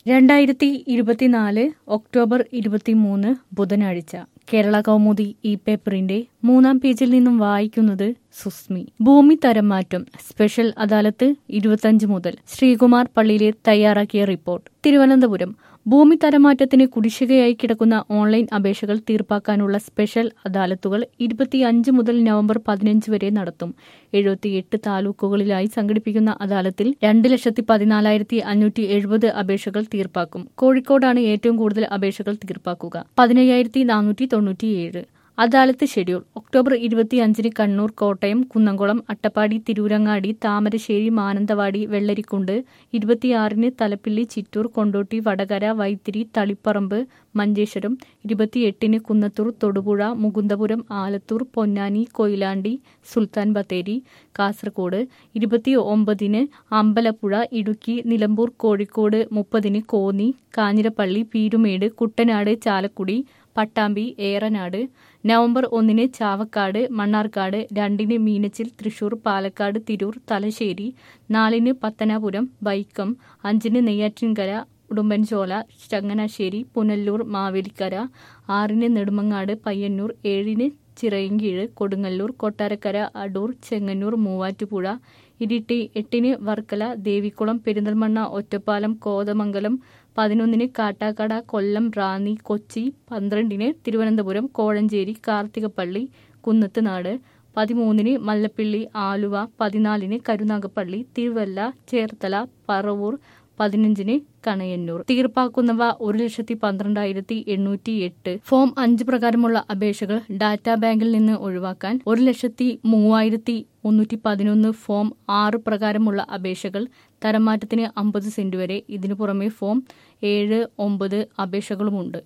രണ്ടായിരത്തി ഇരുപത്തിനാല് ഒക്ടോബർ ഇരുപത്തിമൂന്ന് ബുധനാഴ്ച കേരള കൗമുദി ഈ പേപ്പറിന്റെ മൂന്നാം പേജിൽ നിന്നും വായിക്കുന്നത് സുസ്മി ഭൂമി തരം മാറ്റം സ്പെഷ്യൽ അദാലത്ത് ഇരുപത്തഞ്ച് മുതൽ ശ്രീകുമാർ പള്ളിയിലെ തയ്യാറാക്കിയ റിപ്പോർട്ട് തിരുവനന്തപുരം ഭൂമി തരമാറ്റത്തിന് കുടിശ്ശികയായി കിടക്കുന്ന ഓൺലൈൻ അപേക്ഷകൾ തീർപ്പാക്കാനുള്ള സ്പെഷ്യൽ അദാലത്തുകൾ ഇരുപത്തിയഞ്ച് മുതൽ നവംബർ പതിനഞ്ച് വരെ നടത്തും എഴുപത്തിയെട്ട് താലൂക്കുകളിലായി സംഘടിപ്പിക്കുന്ന അദാലത്തിൽ രണ്ട് ലക്ഷത്തി പതിനാലായിരത്തി അഞ്ഞൂറ്റി എഴുപത് അപേക്ഷകൾ തീർപ്പാക്കും കോഴിക്കോടാണ് ഏറ്റവും കൂടുതൽ അപേക്ഷകൾ തീർപ്പാക്കുക പതിനയ്യായിരത്തി നാനൂറ്റി തൊണ്ണൂറ്റിയേഴ് അദാലത്ത് ഷെഡ്യൂൾ ഒക്ടോബർ ഇരുപത്തിയഞ്ചിന് കണ്ണൂർ കോട്ടയം കുന്നംകുളം അട്ടപ്പാടി തിരൂരങ്ങാടി താമരശ്ശേരി മാനന്തവാടി വെള്ളരിക്കുണ്ട് ഇരുപത്തിയാറിന് തലപ്പിള്ളി ചിറ്റൂർ കൊണ്ടോട്ടി വടകര വൈത്തിരി തളിപ്പറമ്പ് മഞ്ചേശ്വരം ഇരുപത്തിയെട്ടിന് കുന്നത്തൂർ തൊടുപുഴ മുകുന്ദപുരം ആലത്തൂർ പൊന്നാനി കൊയിലാണ്ടി സുൽത്താൻ ബത്തേരി കാസർഗോഡ് ഇരുപത്തി ഒമ്പതിന് അമ്പലപ്പുഴ ഇടുക്കി നിലമ്പൂർ കോഴിക്കോട് മുപ്പതിന് കോന്നി കാഞ്ഞിരപ്പള്ളി പീരുമേട് കുട്ടനാട് ചാലക്കുടി പട്ടാമ്പി ഏറനാട് നവംബർ ഒന്നിന് ചാവക്കാട് മണ്ണാർക്കാട് രണ്ടിന് മീനച്ചിൽ തൃശൂർ പാലക്കാട് തിരൂർ തലശ്ശേരി നാലിന് പത്തനാപുരം വൈക്കം അഞ്ചിന് നെയ്യാറ്റിൻകര ഉടുമ്പൻചോല ചങ്ങനാശ്ശേരി പുനല്ലൂർ മാവേലിക്കര ആറിന് നെടുമങ്ങാട് പയ്യന്നൂർ ഏഴിന് ചിറയൻകീഴ് കൊടുങ്ങല്ലൂർ കൊട്ടാരക്കര അടൂർ ചെങ്ങന്നൂർ മൂവാറ്റുപുഴ ഇരിട്ടി എട്ടിന് വർക്കല ദേവികുളം പെരിന്തൽമണ്ണ ഒറ്റപ്പാലം കോതമംഗലം പതിനൊന്നിന് കാട്ടാക്കട കൊല്ലം റാന്നി കൊച്ചി പന്ത്രണ്ടിന് തിരുവനന്തപുരം കോഴഞ്ചേരി കാർത്തികപ്പള്ളി കുന്നത്തുനാട് പതിമൂന്നിന് മല്ലപ്പള്ളി ആലുവ പതിനാലിന് കരുനാഗപ്പള്ളി തിരുവല്ല ചേർത്തല പറവൂർ പതിനഞ്ചിന് കണയന്നൂർ തീർപ്പാക്കുന്നവ ഒരു ലക്ഷത്തി പന്ത്രണ്ടായിരത്തി എണ്ണൂറ്റി എട്ട് ഫോം അഞ്ച് പ്രകാരമുള്ള അപേക്ഷകൾ ഡാറ്റാ ബാങ്കിൽ നിന്ന് ഒഴിവാക്കാൻ ഒരു ലക്ഷത്തി മൂവായിരത്തി മുന്നൂറ്റി പതിനൊന്ന് ഫോം ആറ് പ്രകാരമുള്ള അപേക്ഷകൾ തരംമാറ്റത്തിന് അമ്പത് സെന്റ് വരെ ഇതിനു പുറമെ ഫോം ഏഴ് ഒമ്പത് അപേക്ഷകളുമുണ്ട്